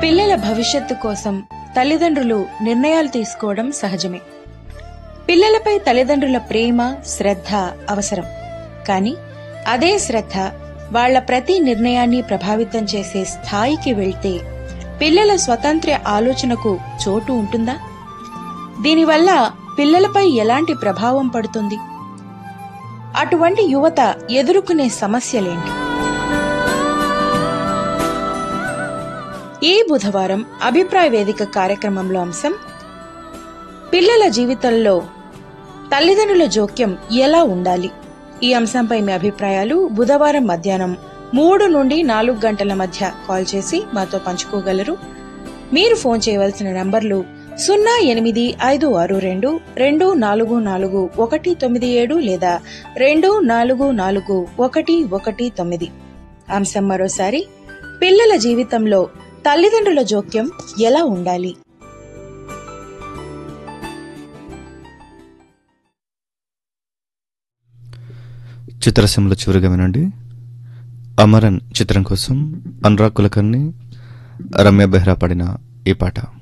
పిల్లల భవిష్యత్తు కోసం తల్లిదండ్రులు నిర్ణయాలు తీసుకోవడం సహజమే పిల్లలపై తల్లిదండ్రుల ప్రేమ శ్రద్ధ అవసరం కానీ అదే శ్రద్ధ వాళ్ళ ప్రతి నిర్ణయాన్ని ప్రభావితం చేసే స్థాయికి వెళ్తే పిల్లల స్వతంత్ర ఆలోచనకు చోటు ఉంటుందా దీనివల్ల పిల్లలపై ఎలాంటి ప్రభావం పడుతుంది అటువంటి యువత ఎదుర్కొనే సమస్యలేంటి ఈ బుధవారం అభిప్రాయ వేదిక కార్యక్రమంలో అంశం పిల్లల జీవితంలో తల్లిదండ్రుల జోక్యం ఎలా ఉండాలి ఈ అంశంపై మీ అభిప్రాయాలు బుధవారం మధ్యాహ్నం మూడు నుండి నాలుగు గంటల మధ్య కాల్ చేసి మాతో పంచుకోగలరు మీరు ఫోన్ చేయవలసిన నంబర్లు సున్నా ఎనిమిది ఐదు ఆరు రెండు రెండు నాలుగు నాలుగు ఒకటి తొమ్మిది ఏడు లేదా రెండు నాలుగు నాలుగు ఒకటి ఒకటి తొమ్మిది అంశం మరోసారి పిల్లల జీవితంలో తల్లిదండ్రుల జోక్యం ఎలా ఉండాలి చిత్రసీమలో చివరిగా వినండి అమరన్ చిత్రం కోసం అనురాగ్ కులకర్ణి రమ్య బెహ్రా పాడిన ఈ పాట